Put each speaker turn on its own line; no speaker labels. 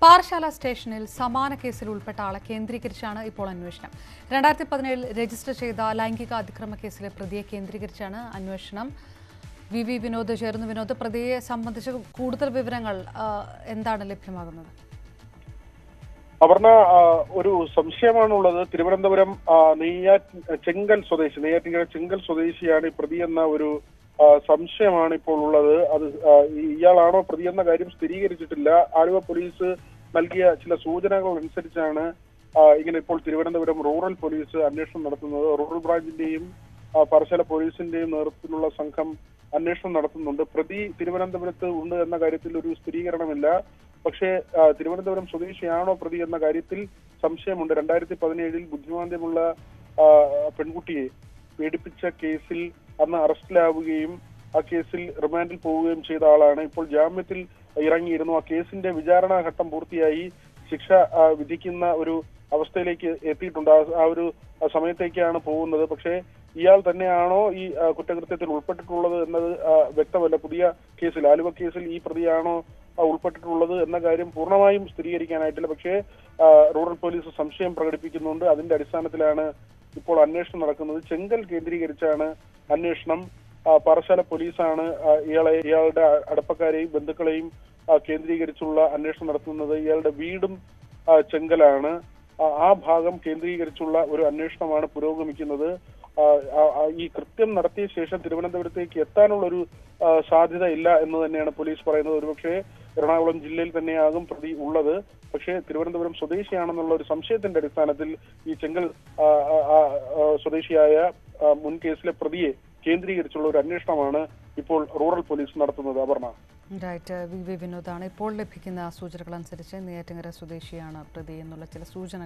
പാറശാല സ്റ്റേഷനിൽ സമാന കേസിൽ ഉൾപ്പെട്ട ആളെ കേന്ദ്രീകരിച്ചാണ് ഇപ്പോൾ അന്വേഷണം രണ്ടായിരത്തി പതിനേഴിൽ രജിസ്റ്റർ ചെയ്ത ലൈംഗിക അതിക്രമ കേസിലെ പ്രതിയെ കേന്ദ്രീകരിച്ചാണ് അന്വേഷണം വി വി വിനോദ് ചേർന്ന് വിനോദ് പ്രതിയെ സംബന്ധിച്ച് കൂടുതൽ വിവരങ്ങൾ ആ, എന്താണ് ലഭ്യമാകുന്നത്
അപർണ ആ, ഒരു സംശയമാണുള്ളത് തിരുവനന്തപുരം ആ, നെയ്യാറ്റ് ചെങ്കൽ സ്വദേശി നെയ്യാറ്റിൻകര ചെങ്കൽ സ്വദേശിയാണ് ഈ പ്രതി എന്ന ഒരു ആ, സംശയമാണ് ഇപ്പോൾ ഉള്ളത് അത് ആ, ഈ- ഇയാളാണോ പ്രതി എന്ന കാര്യം സ്ഥിരീകരിച്ചിട്ടില്ല ആലുവ പോലീസ് നൽകിയ ചില സൂചനകൾ അനുസരിച്ചാണ് ആ, ഇങ്ങനെ ഇപ്പോൾ തിരുവനന്തപുരം റൂറൽ പോലീസ് അന്വേഷണം നടത്തുന്നത് റൂറൽ ബ്രാഞ്ചിന്റെയും ആ, പാറശാല പോലീസിന്റെയും നേതൃത്വത്തിലുള്ള സംഘം അന്വേഷണം നടത്തുന്നുണ്ട് പ്രതി തിരുവനന്തപുരത്ത് ഉണ്ട് എന്ന കാര്യത്തിൽ ഒരു സ്ഥിരീകരണമില്ല പക്ഷേ ആ, തിരുവനന്തപുരം സ്വദേശിയാണോ പ്രതി എന്ന കാര്യത്തിൽ സംശയമുണ്ട് രണ്ടായിരത്തി പതിനേഴിൽ ബുദ്ധിമാന്ദ്യമുള്ള ആ, പെൺകുട്ടിയെ പീഡിപ്പിച്ച കേസിൽ അന്ന് അറസ്റ്റിലാവുകയും ആ കേസിൽ റിമാൻഡിൽ പോവുകയും ചെയ്ത ആളാണ് ഇപ്പോൾ ജാമ്യത്തിൽ ഇറങ്ങിയിരുന്നു ആ കേസിന്റെ വിചാരണ ഘട്ടം പൂർത്തിയായി ശിക്ഷ ആ, വിധിക്കുന്ന ഒരു അവസ്ഥയിലേക്ക് എത്തിയിട്ടുണ്ട് ആ- ആ ഒരു ആ സമയത്തേക്കാണ് പോകുന്നത് പക്ഷേ ഇയാൾ തന്നെയാണോ ഈ ആ, കുറ്റകൃത്യത്തിൽ ഉൾപ്പെട്ടിട്ടുള്ളത് എന്നത് ആ, വ്യക്തമല്ല പുതിയ കേസിൽ ആലുവ കേസിൽ ഈ പ്രതിയാണോ ആ, ഉൾപ്പെട്ടിട്ടുള്ളത് എന്ന കാര്യം പൂർണ്ണമായും സ്ഥിരീകരിക്കാനായിട്ടില്ല പക്ഷേ ആ, റൂറൽ പോലീസ് സംശയം പ്രകടിപ്പിക്കുന്നുണ്ട് അതിന്റെ അടിസ്ഥാനത്തിലാണ് ഇപ്പോൾ അന്വേഷണം നടക്കുന്നത് ചെങ്കൽ കേന്ദ്രീകരിച്ചാണ് അന്വേഷണം ആ, പാറശാല പോലീസാണ് ആ, ഇയാളെ ഇയാളുടെ അടുപ്പക്കാരെയും ബന്ധുക്കളെയും ആ, കേന്ദ്രീകരിച്ചുള്ള അന്വേഷണം നടത്തുന്നത് ഇയാളുടെ വീടും ആ, ചെങ്കലാണ് ആ, ആ ഭാഗം കേന്ദ്രീകരിച്ചുള്ള ഒരു അന്വേഷണമാണ് പുരോഗമിക്കുന്നത് ആ, ആ, ആ, ഈ കൃത്യം നടത്തിയ ശേഷം തിരുവനന്തപുരത്തേക്ക് എത്താനുള്ള ഒരു ആ, സാധ്യത ഇല്ല എന്ന് തന്നെയാണ് പോലീസ് പറയുന്നത് ഒരുപക്ഷെ എറണാകുളം ജില്ലയിൽ തന്നെയാകും പ്രതി ഉള്ളത് പക്ഷേ തിരുവനന്തപുരം സ്വദേശിയാണെന്നുള്ള ഒരു സംശയത്തിന്റെ അടിസ്ഥാനത്തിൽ ഈ ചെങ്കൽ ആ, ആ, ആ, ആ, സ്വദേശിയായ ആ, മുൻ കേസിലെ പ്രതിയെ കേന്ദ്രീകരിച്ചുള്ള ഒരു അന്വേഷണമാണ് ഇപ്പോൾ റൂറൽ പോലീസ് നടത്തുന്നത് അപർണ
റൈറ്റ് വി വി വിനോദാണ് ഇപ്പോൾ ലഭിക്കുന്ന സൂചനകൾ അനുസരിച്ച് നെയ്യാറ്റിങ്കര സ്വദേശിയാണ് പ്രതി എന്നുള്ള ചില സൂചന